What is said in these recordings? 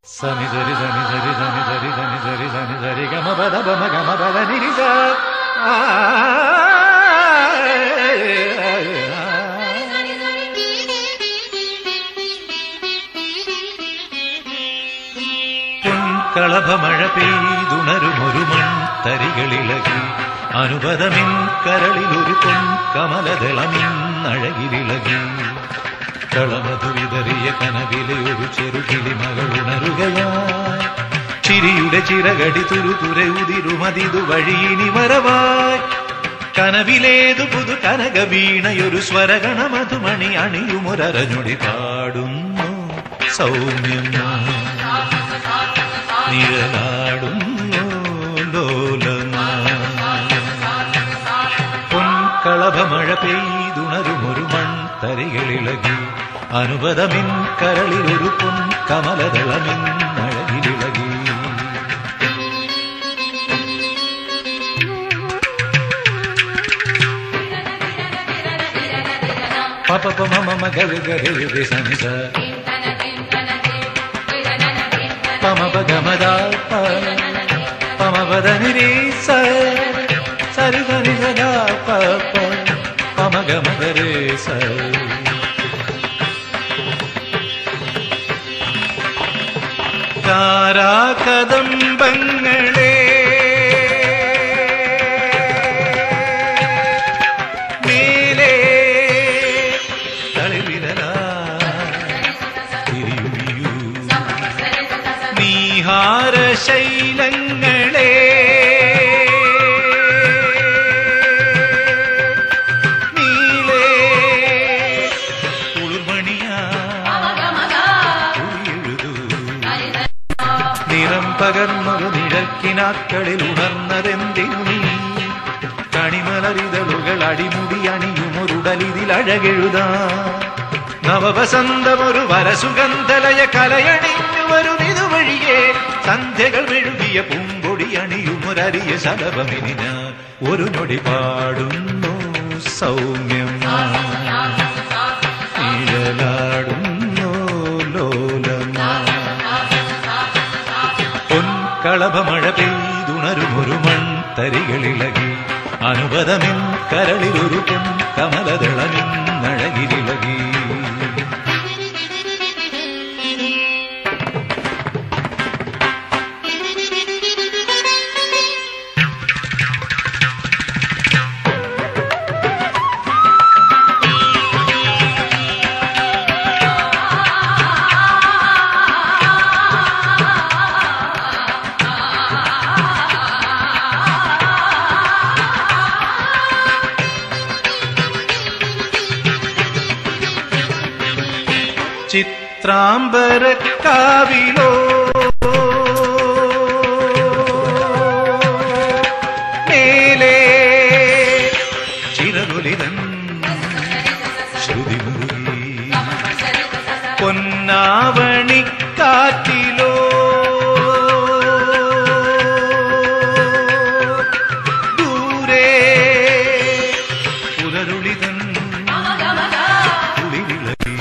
സനി സരി സനി സരി സനി സരി സനി സരി സനി സരി ഗമ പദ പമ ഗമ പദ നിരി സ ആ. പൊൻകളഭമഴ പെയ്തുണരുമൊരു മൺതരികളിളകി അനുപദമിൻ കരളിലൊരു പൊൻ കമലദളമിന്നഴകിലിളകി കളമതു വിതറിയ കനവിലെ ഒരു ചെറുകിളി മകൾ ഉണരുകയായി ചിരിയുടെ ചിറകടി തുരുതുരെ ഉതിരുമതിതു വഴിയിനി വരവായി കനവിലേതു പുതു കനക വീണയൊരു സ്വരഗണ മധുമണി അണിയുമൊരഞ്ഞൊടി പാടുന്നു സൗമ്യം നിഴലാടുന്നു ലോലമാ പൊൻകളഭമഴ പെയ്തുണരുമൊരു മൺതരികളിളകി അനുപദമിൻ കരളിലൊരു പൊൻ കമലദളമിൻ അഴകിലിളകി പപ മമ മമ ഗഗ ഗഗ സനി സ പമ പ ഗമ ദ പ പമ പദ നിരി സ സരി സനി സ ദ പ പ പമ ഗമ ഗ രെ സ താരാകദംബങ്ങളെ മേലെ തളിവിരലാ തിരിയുമിയൂ നീഹാരശൈലങ്ങളെ നീലേ കുളിർമണിയാ കുളിയെഴുതൂ നിറം പകർന്നൊരു നിഴൽക്കിനാക്കളിൽ ഉണർന്നതെന്തിനു നീ കണിമലരിതളുകൾ അടിമുടി അണിയുമൊരുടലിതിൽ അഴകെഴുതാ നവവസന്തമൊരു വരസുഗന്ധലയ കലയണിഞ്ഞു വരും ഇതുവഴിയെ സന്ധ്യകൾ മെഴുകിയ പൂമ്പൊടി അണിയുമൊരരിയ ശലഭമിനി ഞാൻ ഒരു നൊടി പാടുന്നു സൗമ്യം നിഴലാടുന്നു ലോലമാ പൊൻകളഭമഴ പെയ്തുണരുമൊരു മൺതരികളിളകി അനുപദമിൻ കരളിലൊരു പൊൻ കമലദളമിൻ അഴകിലിളകി ചിത്രാംബരക്കാവിലോ മേലേ ചിരനുലിതൻ ശ്രുതി മുറുകി പൊന്നാവണിക്കാറ്റിലോ ദൂരെ പുലരുളിതൻ കുളിരിളകി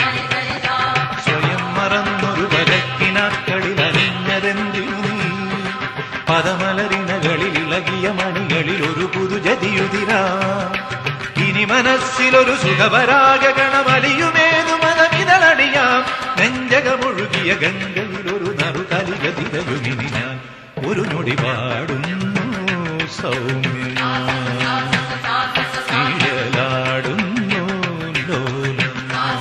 സ്വയം മറന്നൊരു വരക്കിനാക്കളിൽ അരിഞ്ഞതെന്തിനു നീ പദമലരിനകളിൽ ഇളകിയ മണികളിൽ ഒരു പുതുജതിയുതിര ഇനി മനസ്സിലൊരു സുഖപരാഗ ഗണമലിയുമേതു മതമിതളണിയാം നെഞ്ചകമൊഴുകിയ ഗംഗയിൽ ഒരു നറുകലിക തിരയുമിനി ഞാൻ ഒരു നൊടി പാടുന്നു സൗമ്യ നീഴലാടുന്നു ലോലം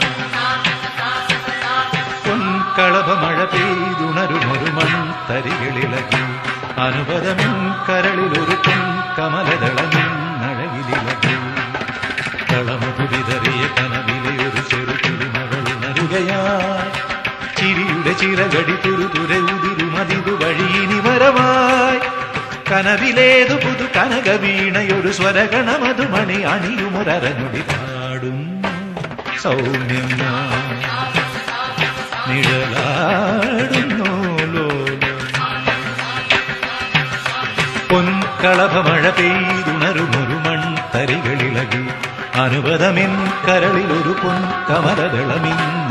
പൊൻകളഭമഴ പെയ്തുണരുമൊരു മൺതരികളിളകി അനുപദമിൻ കരളിലൊരു പൊൻ കമലദളമിൻ അഴകിലിളകി കളമതു വിതറിയ കനവിലെ ഒരു ചെറുകിളി മകളുണരുകയായി ചിരിയുടെ ചിറകടി തുരുതുരെ ഉതിരുമതിതു വഴിയിനി വരവായി കനവിലേതു പുതു കനക വീണയൊരു സ്വരഗണ മധുമണി അണിയുമൊരഞ്ഞുടി പാടുന്നു സൗമ്യം നിഴലാടുന്നു ലോലം പൊൻകളഭമഴ പെയ്തുണരുമൊരു മൺതരികളിളകി അനുപദമിൻ കരളിലൊരു പൊൻ കമലദളമിൻ